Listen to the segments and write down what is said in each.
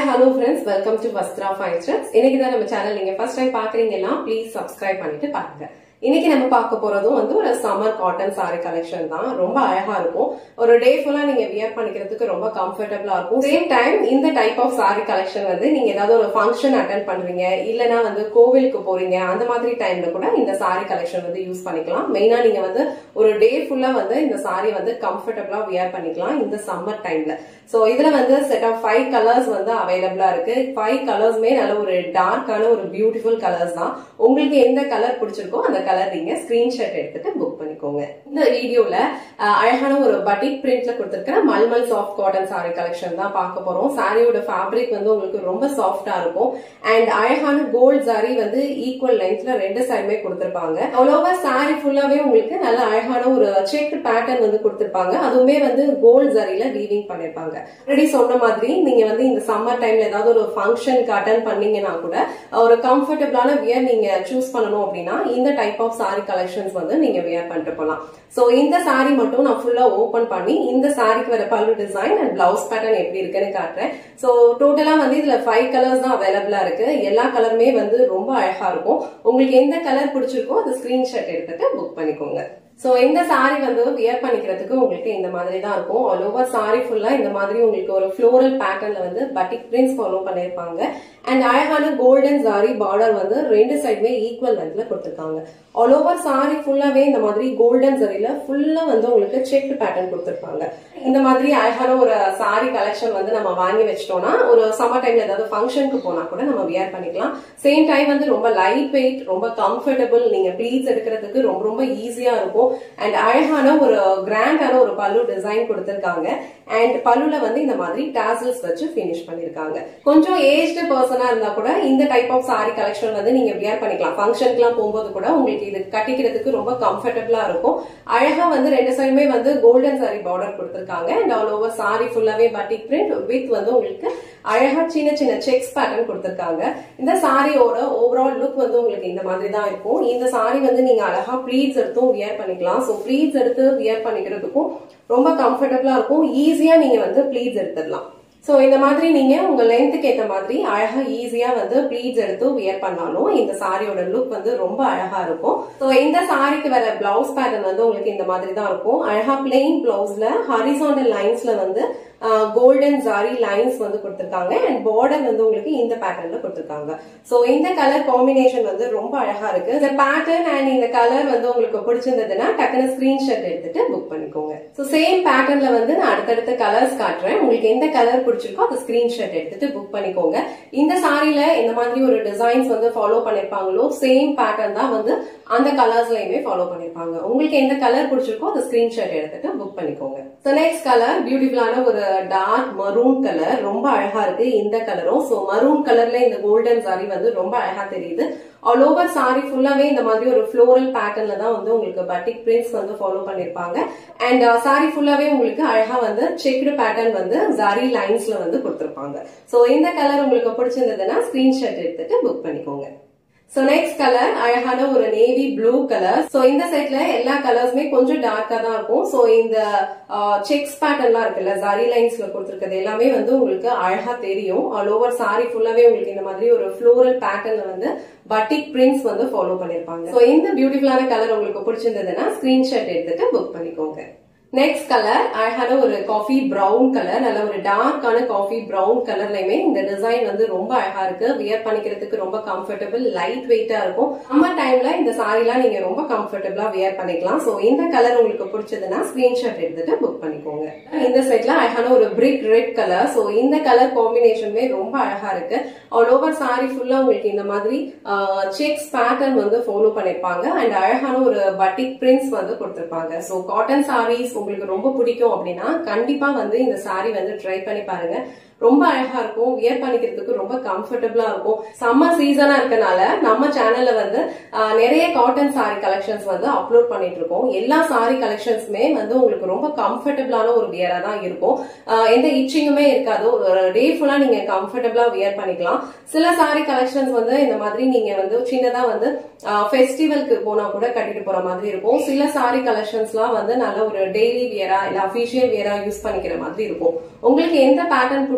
hello friends welcome to Vastra five steps இன்னைக்கு தான் நம்ம சேனல் நீங்க ஃபர்ஸ்ட் டைம் பாக்குறீங்கன்னா ப்ளீஸ் சப்ஸ்கிரைப் பண்ணிட்டு பாருங்க இன்னைக்கு நம்ம பார்க்க போறதும் வந்து ஒரு சம்மர் காட்டன் saree கலெக்ஷன் தான் ரொம்ப அழகா இருக்கும் ஒரு டே ஃபுல்லா நீங்க வியர் பண்ணிக்கிறதுக்கு ரொம்ப கம்ஃபர்டபுளா இருக்கும் சேம் டைம் இந்த டைப் ஆஃப் saree கலெக்ஷன் வந்து நீங்க ஏதாவது ஒரு ஃபங்க்ஷன் அட்டன் பண்றீங்க இல்லனா வந்து கோவிலுக்கு போறீங்க அந்த மாதிரி டைம்ல கூட இந்த saree கலெக்ஷன் வந்து யூஸ் பண்ணிக்கலாம் மெயினா நீங்க வந்து ஒரு டே ஃபுல்லா வந்து இந்த saree வந்து கம்ஃபர்டபுளா வியர் பண்ணிக்கலாம் இந்த சம்மர் டைம்ல சோ இதுல வந்து செட் ஆஃப் ஃபைவ் கலர்ஸ் வந்து அவைலபிளா இருக்கு ஃபைவ் கலர்ஸ்மே நல்ல ஒரு டார்க்கான ஒரு பியூட்டிஃபுல் கலர்ஸ் தான் உங்களுக்கு எந்த கலர் பிடிச்சிருக்கோ அந்த கலர் நீங்க ஸ்கிரீன்ஷாட் எடுத்துட்டு புக் பண்ணிக்கோங்க இந்த வீடியோல அஹ், அழகான ஒரு பட்டிக் பிரிண்ட்ல கொடுத்திருக்கிற mulmul soft cotton saree collection தான் பார்க்க போறோம் சாரியோட ஃபேப்ரிக் வந்து உங்களுக்கு ரொம்ப சாஃப்டா இருக்கும் அண்ட் அழகான கோல்ட் saree வந்து ஈக்குவல் லென்த்ல ரெண்டு சைடுமே கொடுத்திருப்பாங்க அவ்வளோவா saree ஃபுல்லாவே உங்களுக்கு நல்ல அழகான ஒரு செக் பேட்டர்ன் வந்து கொடுத்திருப்பாங்க அதுவுமே வந்து கோல்ட் ஜரியில வீவிங் பண்ணிருப்பாங்க ஆல்ரெடி சொன்ன மாதிரி நீங்க வந்து இந்த சம்மர் டைம்ல ஏதாவது ஒரு ஃபங்க்ஷனுக்கு அட்டன் பண்ணீங்கன்னா கூட ஒரு கம்ஃபர்டபுளான வியர் நீங்க சூஸ் பண்ணணும் அப்படின்னா இந்த டைப் ஆஃப் saree கலெக்ஷன்ஸ் வந்து நீங்க வியர் பண்ணிட்டு போகலாம் சோ இந்த saree மட்டும் நான் ஃபுல்லா ஓபன் பண்ணி இந்த சாரிக்கு வர பல்லு டிசைன் அண்ட் பிளவுஸ் பேட்டர்ன் எப்படி இருக்குன்னு காட்டுறேன் சோ டோட்டலா வந்து இதுல ஃபைவ் கலர்ஸ் தான் அவைலபிளா இருக்கு எல்லா கலருமே வந்து ரொம்ப அழகா இருக்கும் உங்களுக்கு எந்த கலர் பிடிச்சிருக்கோ அந்த ஸ்கிரீன்ஷாட் எடுத்துட்டு புக் பண்ணிக்கோங்க சோ இந்த saree வந்து வியர் பண்ணிக்கிறதுக்கு உங்களுக்கு இந்த மாதிரி தான் இருக்கும் ஆல் ஓவர் saree ஃபுல்லா இந்த மாதிரி உங்களுக்கு ஒரு ஃப்ளோரல் பேட்டர்ன்ல வந்து பட்டிக் பிரிண்ட்ஸ் ஃபாலோ பண்ணிருப்பாங்க அண்ட் அழகான கோல்டன் saree பார்டர் வந்து ரெண்டு சைடுமே ஈக்குவல் லென்த்ல கொடுத்திருக்காங்க ஆல் ஓவர் saree ஃபுல்லாவே இந்த மாதிரி கோல்டன் சரியில ஃபுல்லா வந்து உங்களுக்கு செக் பேட்டர்ன் கொடுத்திருப்பாங்க இந்த மாதிரி அழகான ஒரு saree கலெக்ஷன் வந்து நம்ம வாங்கி வச்சிட்டோம்னா ஒரு சம்மர் டைம்ல ஏதாவது ஃபங்க்ஷனுக்கு போனா கூட நம்ம வியர் பண்ணிக்கலாம் சேம் டைம் வந்து ரொம்ப லைட் வெயிட் ரொம்ப கம்ஃபர்டபுள் நீங்க ப்ளீட்ஸ் எடுக்கிறதுக்கு ரொம்ப ரொம்ப ஈஸியா இருக்கும் அண்ட் அழகான ஒரு கிராண்டான ஒரு பல்லு டிசைன் கொடுத்திருக்காங்க அண்ட் பல்லுல வந்து இந்த மாதிரி டாசல்ஸ் வச்சு ஃபினிஷ் பண்ணிருக்காங்க கொஞ்சம் ஏஜ்டு பர்சனா இருந்தா கூட இந்த டைப் ஆஃப் saree கலெக்ஷன் வந்து நீங்க வியர் பண்ணிக்கலாம் ஃபங்க்ஷனுக்குலாம் போகும்போது கூட உங்களுக்கு இது கட்டிக்கிறதுக்கு ரொம்ப கம்ஃபர்டபுளா இருக்கும் அழகா வந்து ரெண்டு சைடுமே வந்து கோல்டன் saree பார்டர் கொடுத்திருக்காங்க அண்ட் ஆல் ஓவர் saree ஃபுல்லாவே பட்டிக் பிரிண்ட் வித் வந்து உங்களுக்கு அழகா சின்ன சின்ன செக்ஸ் பேட்டர்ன் கொடுத்திருக்காங்க இந்த சாரியோட ஓவரால் லுக் வந்து உங்களுக்கு இந்த மாதிரி தான் இருக்கும் இந்த சாரி வந்து நீங்க அழகா ப்ளீட்ஸ் எடுத்தும் வியர் பண்ணிக்கலாம் ஸோ ப்ளீட்ஸ் எடுத்து வியர் பண்ணிக்கிறதுக்கும் ரொம்ப கம்ஃபர்டபுளா இருக்கும் ஈஸியா நீங்க வந்து ப்ளீட்ஸ் எடுத்துடலாம் சோ இந்த மாதிரி நீங்க உங்க லென்த்துக்கு ஏத்த மாதிரி அழகா ஈஸியா வந்து ப்ளீட்ஸ் எடுத்து வியர் பண்ணாலும் இந்த சாரியோட லுக் வந்து ரொம்ப அழகா இருக்கும் சோ இந்த சாரிக்கு வர பிளவுஸ் பேட்டர்ன் வந்து உங்களுக்கு இந்த மாதிரி தான் இருக்கும் அழகா பிளெயின் பிளவுஸ்ல ஹரிசாண்டல் லைன்ஸ்ல வந்து கோல்டன் ஜாரி லைன்ஸ் வந்து கொடுத்திருக்காங்க அண்ட் பார்டர் வந்து உங்களுக்கு இந்த பேட்டர்ன்ல கொடுத்திருக்காங்க சோ இந்த கலர் காம்பினேஷன் வந்து ரொம்ப அழகா இருக்கு இந்த பேட்டர்ன் அண்ட் இந்த கலர் வந்து உங்களுக்கு பிடிச்சிருந்ததுன்னா டக்குனு ஸ்கிரீன்ஷாட் எடுத்துட்டு புக் பண்ணிக்கோங்க சோ சேம் பேட்டர்ன்ல வந்து நான் அடுத்தடுத்த கலர்ஸ் காட்டுறேன் உங்களுக்கு எந்த கலர் பிடிச்சிருக்கோ அந்த ஸ்கிரீன்ஷாட் எடுத்துட்டு புக் பண்ணிக்கோங்க இந்த சாரில இந்த மாதிரி ஒரு டிசைன்ஸ் வந்து ஃபாலோ பண்ணிருப்பாங்களோ சேம் பேட்டர்ன் தான் வந்து அந்த கலர்ஸ்லயுமே ஃபாலோ பண்ணிருப்பாங்க உங்களுக்கு எந்த கலர் பிடிச்சிருக்கோ அந்த ஸ்கிரீன்ஷாட் எடுத்துட்டு புக் பண்ணிக்கோங்க ஸோ நெக்ஸ்ட் கலர் பியூட்டிஃபுல்லான ஒரு டார்க் மரூன் கலர் ரொம்ப அழகா இருக்கு இந்த கலரும் ஸோ மரூன் கலர்ல இந்த கோல்டன் சாரி வந்து ரொம்ப அழகா தெரியுது ஆல் ஓவர் சாரி ஃபுல்லாவே இந்த மாதிரி ஒரு ஃப்ளோரல் பேட்டர்ன்ல தான் வந்து உங்களுக்கு பட்டிக் பிரிண்ட்ஸ் வந்து ஃபாலோ பண்ணிருப்பாங்க அண்ட் சாரி ஃபுல்லாவே உங்களுக்கு அழகா வந்து செக்டு பேட்டர்ன் வந்து ஜாரி லைன்ஸ்ல வந்து கொடுத்திருப்பாங்க சோ இந்த கலர் உங்களுக்கு பிடிச்சிருந்ததுன்னா ஸ்கிரீன்ஷாட் எடுத்துட்டு புக் பண்ணிக்கோங்க சோ நெக்ஸ்ட் கலர் அழகான ஒரு நேவி ப்ளூ கலர் சோ இந்த செட்ல எல்லா கலர்ஸுமே கொஞ்சம் டார்க்கா தான் இருக்கும் சோ இந்த செக்ஸ் பேட்டர்ன்லாம் இருக்குல்ல ஜரி லைன்ஸ்ல கொடுத்துருக்கிறது எல்லாமே வந்து உங்களுக்கு அழகா தெரியும் ஆல் ஓவர் சாரி ஃபுல்லாவே உங்களுக்கு இந்த மாதிரி ஒரு ஃப்ளோரல் பேட்டர்ன்ல வந்து பட்டிக் பிரிண்ட்ஸ் வந்து ஃபாலோ பண்ணிருப்பாங்க சோ இந்த பியூட்டிஃபுல்லான கலர் உங்களுக்கு பிடிச்சிருந்ததுன்னா ஸ்கிரீன்ஷாட் எடுத்துட்டு புக் பண்ணிக்கோங்க நெக்ஸ்ட் கலர் அழகான ஒரு காஃபி பிரவுன் கலர் நல்ல ஒரு டார்க்கான காஃபி பிரவுன் கலர்லயுமே இந்த டிசைன் வந்து ரொம்ப அழகா இருக்கு வியர் பண்ணிக்கிறதுக்கு ரொம்ப கம்ஃபர்டபுள் லைட் வெயிட்டா இருக்கும் சம்மர் டைம்ல இந்த சாரிலாம் நீங்க ரொம்ப கம்ஃபர்டபுளா வியர் பண்ணிக்கலாம் சோ இந்த கலர் உங்களுக்கு பிடிச்சதுன்னா ஸ்கிரீன்ஷாட் எடுத்துட்டு புக் பண்ணிக்கோங்க இந்த செட்ல அழகான ஒரு பிரிக் ரெட் கலர் சோ இந்த கலர் காம்பினேஷனுமே ரொம்ப அழகா இருக்கு ஆல் ஓவர் சாரி ஃபுல்லா உங்களுக்கு இந்த மாதிரி செக்ஸ் பேட்டர்ன் வந்து ஃபாலோ பண்ணிருப்பாங்க அண்ட் அழகான ஒரு பட்டிக் பிரிண்ட்ஸ் வந்து கொடுத்திருப்பாங்க சோ காட்டன் சாரீஸ் உங்களுக்கு ரொம்ப பிடிக்கும் அப்படின்னா கண்டிப்பா வந்து இந்த சாரி வந்து ட்ரை பண்ணி பாருங்க ரொம்ப அழகா இருக்கும் வியர் பண்ணிக்கிறதுக்கு ரொம்ப கம்ஃபர்டபுளா இருக்கும் சம்மர் சீசனா இருக்கனால நம்ம சேனல்ல வந்து ஆஹ், நிறைய காட்டன் சாரி கலெக்ஷன்ஸ் வந்து அப்லோட் பண்ணிட்டு இருக்கோம் எல்லா சாரி கலெக்ஷன்ஸுமே வந்து உங்களுக்கு ரொம்ப கம்ஃபர்டபுளான ஒரு வியரா தான் இருக்கும் ஆஹ், எந்த இச்சிங்குமே இருக்காது ஒரு டே ஃபுல்லா நீங்க கம்ஃபர்டபுளா வியர் பண்ணிக்கலாம் சில சாரி கலெக்ஷன்ஸ் வந்து இந்த மாதிரி நீங்க வந்து சின்னதா வந்து ஃபெஸ்டிவலுக்கு போனா கூட கட்டிட்டு போற மாதிரி இருக்கும் சில சாரி கலெக்ஷன்ஸ்லாம் வந்து நல்ல ஒரு டெய்லி வியரா இல்ல அபிஷியல் வியரா யூஸ் பண்ணிக்கிற மாதிரி இருக்கும் உங்களுக்கு எந்த பேட்டர்ன்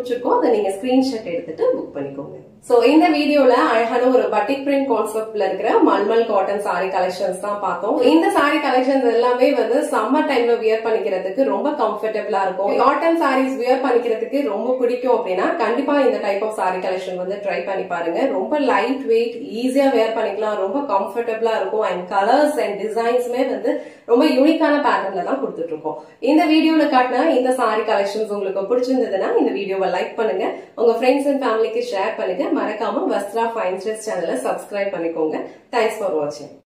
பிடிச்சிருக்கோ அதை நீங்க ஸ்கிரீன்ஷாட் எடுத்துட்டு புக் பண்ணிக்கோங்க சோ இந்த வீடியோல அழகான ஒரு பட்டிக் பிரிண்ட் கான்செப்ட்ல இருக்கிற மல்மல் காட்டன் சாரி கலெக்ஷன்ஸ் தான் பார்த்தோம் இந்த சாரி கலெக்ஷன்ஸ் எல்லாமே வந்து சம்மர் டைம்ல வியர் பண்ணிக்கிறதுக்கு ரொம்ப கம்ஃபர்டபுளா இருக்கும் காட்டன் சாரீஸ் வியர் பண்ணிக்கிறதுக்கு ரொம்ப பிடிக்கும் அப்படின்னா கண்டிப்பா இந்த டைப் ஆஃப் சாரி கலெக்ஷன் வந்து ட்ரை பண்ணி பாருங்க ரொம்ப லைட் வெயிட் ஈஸியா வியர் பண்ணிக்கலாம் ரொம்ப கம்ஃபர்டபுளா இருக்கும் அண்ட் கலர்ஸ் அண்ட் டிசைன்ஸுமே வந்து ரொம்ப யூனிக்கான பேட்டர்ன்ல தான் கொடுத்துட்டு இருக்கோம் இந்த வீடியோல காட்டின இந்த சாரி கலெக்ஷன்ஸ் உங்களுக்கு பிடிச்சிருந்ததுன்னா இந்த வீடியோவை லைக் பண்ணுங்க உங்க ஃப்ரெண்ட்ஸ் அண்ட் ஃபேமிலிக்கு ஷேர் பண்ணுங்க மறக்காம வஸ்த்ரா ஃபைன் சேனலை சப்ஸ்கிரைப் பண்ணிக்கோங்க தேங்க்ஸ் ஃபார் வாட்சிங்